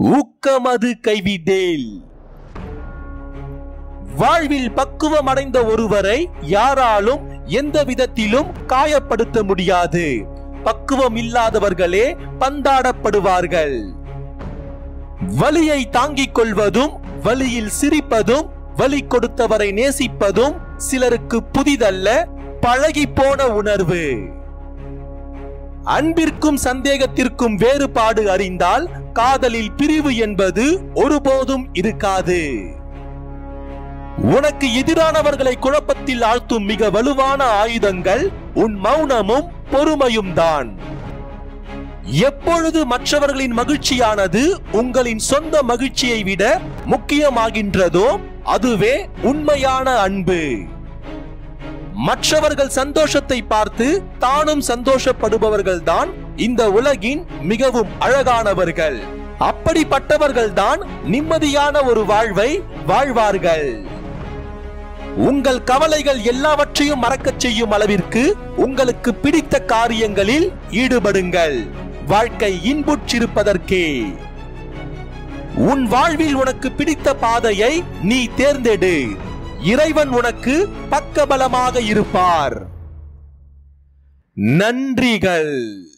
ஊக்கமது கைவிடேல் வாழ்வில் பக்குவம் அடைந்த ஒருவரை யாராலும் எந்த விதத்திலும் காயப்படுத்த முடியாது பக்குவம் இல்லாதவர்களே பந்தாடப்படுவார்கள் வலியை தாங்கிக் கொள்வதும் வலியில் சிரிப்பதும் வலி கொடுத்தவரை நேசிப்பதும் சிலருக்கு புதிதல்ல பழகி போன உணர்வு அன்பிற்கும் சந்தேகத்திற்கும் வேறுபாடு அறிந்தால் காதலில் பிரிவு என்பது ஒருபோதும் இருக்காது உனக்கு எதிரானவர்களை குழப்பத்தில் ஆழ்த்தும் மிக வலுவான ஆயுதங்கள் உன் மௌனமும் பொறுமையும் தான் எப்பொழுது மற்றவர்களின் மகிழ்ச்சியானது உங்களின் சொந்த மகிழ்ச்சியை விட முக்கியமாகின்றதோ அதுவே உண்மையான அன்பு மற்றவர்கள் சந்தோஷத்தை பார்த்து தானும் சந்தோஷப்படுபவர்கள் தான் இந்த உலகின் மிகவும் அழகானவர்கள் அப்படிப்பட்டவர்கள் தான் நிம்மதியான ஒரு வாழ்வை வாழ்வார்கள் உங்கள் கவலைகள் எல்லாவற்றையும் மறக்கச் செய்யும் அளவிற்கு உங்களுக்கு பிடித்த காரியங்களில் ஈடுபடுங்கள் வாழ்க்கை இன்புற்றிருப்பதற்கே உன் வாழ்வில் உனக்கு பிடித்த பாதையை நீ தேர்ந்தெடு இறைவன் உனக்கு பக்கபலமாக இருப்பார் நன்றிகள்